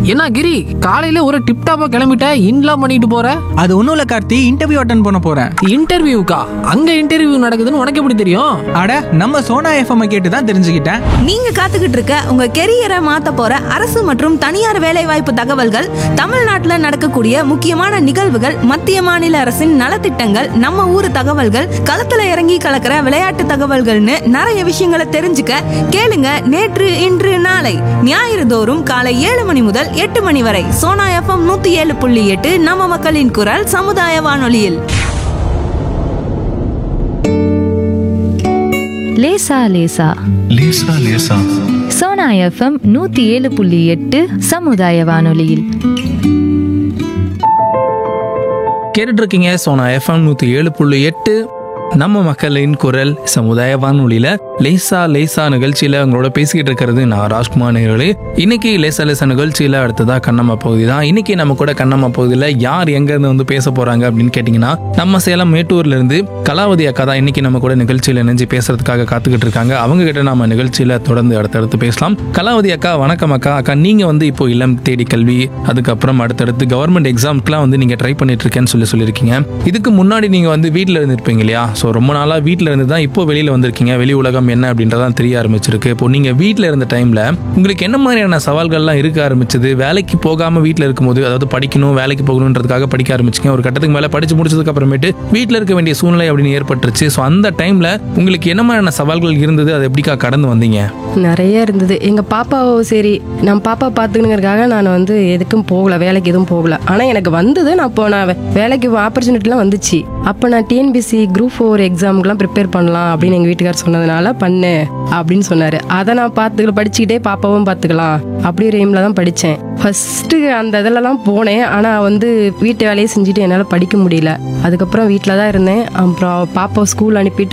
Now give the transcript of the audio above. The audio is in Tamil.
என்ன கிரி காலையில ஒரு டிப் டாப்பா கிளம்பிட்ட இன்லாம் பண்ணிட்டு போற அது ஒன்றும் இல்லை கார்த்தி இன்டர்வியூ அட்டன் பண்ண போகிறேன் இன்டர்வியூக்கா அங்க இன்டர்வியூ நடக்குதுன்னு உனக்கு எப்படி தெரியும் அட நம்ம சோனா எஃப்எம் கேட்டு தான் தெரிஞ்சுக்கிட்டேன் நீங்க காத்துக்கிட்டு இருக்க உங்க கெரியரை மாத்த போற அரசு மற்றும் தனியார் வேலைவாய்ப்பு தகவல்கள் தமிழ்நாட்டுல நடக்கக்கூடிய முக்கியமான நிகழ்வுகள் மத்திய மாநில அரசின் நலத்திட்டங்கள் நம்ம ஊர் தகவல்கள் களத்துல இறங்கி கலக்கிற விளையாட்டு தகவல்கள்னு நிறைய விஷயங்களை தெரிஞ்சுக்க கேளுங்க நேற்று இன்று நாளை ஞாயிறு தோறும் காலை ஏழு மணி முதல் எட்டு மணி வரை சோனா எஃப்எம் நூத்தி ஏழு புள்ளி எட்டு நம்ம மக்களின் குரல் சமுதாய வானொலியில் லேசா லேசா லேசா லேசா சோனா எஃப்எம் நூத்தி ஏழு புள்ளி எட்டு சமுதாய வானொலியில் கேட்டுட்டு இருக்கீங்க சோனா எஃப்எம் நூற்றி ஏழு புள்ளி எட்டு நம்ம மக்களின் குரல் சமுதாய வானொலியில லேசா லேசா நிகழ்ச்சியில உங்களோட பேசிக்கிட்டு இருக்கிறது நான் ராஜ்குமார் நேர்களே இன்னைக்கு லேசா லேசா நிகழ்ச்சியில அடுத்ததா கண்ணம்மா பகுதி தான் இன்னைக்கு நம்ம கூட கண்ணம்மா பகுதியில் யார் எங்க இருந்து வந்து பேச போறாங்க அப்படின்னு கேட்டிங்கன்னா நம்ம சேலம் மேட்டூர்ல இருந்து கலாவதி அக்கா தான் இன்னைக்கு நம்ம கூட நிகழ்ச்சியில இணைஞ்சு பேசுறதுக்காக காத்துக்கிட்டு இருக்காங்க அவங்க கிட்ட நம்ம நிகழ்ச்சியில தொடர்ந்து அடுத்தடுத்து பேசலாம் கலாவதி அக்கா வணக்கம் அக்கா அக்கா நீங்க வந்து இப்போ இளம் தேடி கல்வி அதுக்கப்புறம் அடுத்தடுத்து கவர்மெண்ட் எக்ஸாம்க்குலாம் வந்து நீங்க ட்ரை பண்ணிட்டு இருக்கேன்னு சொல்லி சொல்லியிருக்கீங்க இதுக்கு முன்னாடி நீங்க வந்து வீட்டில் இருந்திருப்பீங்க இல்லையா ஸோ ரொம்ப நாளா வீட்டில் இருந்து தான் இப்போ வெளியில வந்திருக்கீங்க வெளி உலகம் என்ன அப்படின்றதான் தெரிய ஆரம்பிச்சிருக்கு இப்போ நீங்க வீட்டில் இருந்த டைம்ல உங்களுக்கு என்ன மாதிரியான சவால்கள்லாம் இருக்க ஆரம்பிச்சது வேலைக்கு போகாம வீட்டில் இருக்கும்போது அதாவது படிக்கணும் வேலைக்கு போகணுன்றதுக்காக படிக்க ஆரம்பிச்சிங்க ஒரு கட்டத்துக்கு மேல படிச்சு முடிச்சதுக்கு அப்புறமேட்டு வீட்டில் இருக்க வேண்டிய சூழ்நிலை அப்படின்னு ஏற்பட்டுருச்சு ஸோ அந்த டைம்ல உங்களுக்கு என்ன மாதிரியான சவால்கள் இருந்தது அதை எப்படிக்கா கடந்து வந்தீங்க நிறைய இருந்தது எங்க பாப்பாவும் சரி நான் பாப்பா பார்த்துக்கணுங்கிறதுக்காக நான் வந்து எதுக்கும் போகல வேலைக்கு எதுவும் போகல ஆனா எனக்கு வந்தது நான் இப்போ நான் வே- வேலைக்கு ஆப்பர்ச்சுனிட்டிலாம் வந்துச்சு அப்போ நான் டிஎன்பிசி குரூப் ஃபோர் எக்ஸாமுக்குலாம் ப்ரிப்பேர் பண்ணலாம் அப்படின்னு எங்கள் வீட்டுக்கார் சொன்னதுனால பண்ணு அப்படின்னு சொன்னார் அதை நான் பார்த்துக்கல படிச்சுக்கிட்டே பாப்பாவும் பார்த்துக்கலாம் அப்படி ஒரு எய்மில் தான் படித்தேன் ஃபஸ்ட்டு அந்த இதிலலாம் போனேன் ஆனால் வந்து வீட்டு வேலையை செஞ்சுட்டு என்னால் படிக்க முடியல அதுக்கப்புறம் வீட்டில் தான் இருந்தேன் அப்புறம் பாப்பாவை ஸ்கூல் அனுப்பிட்டு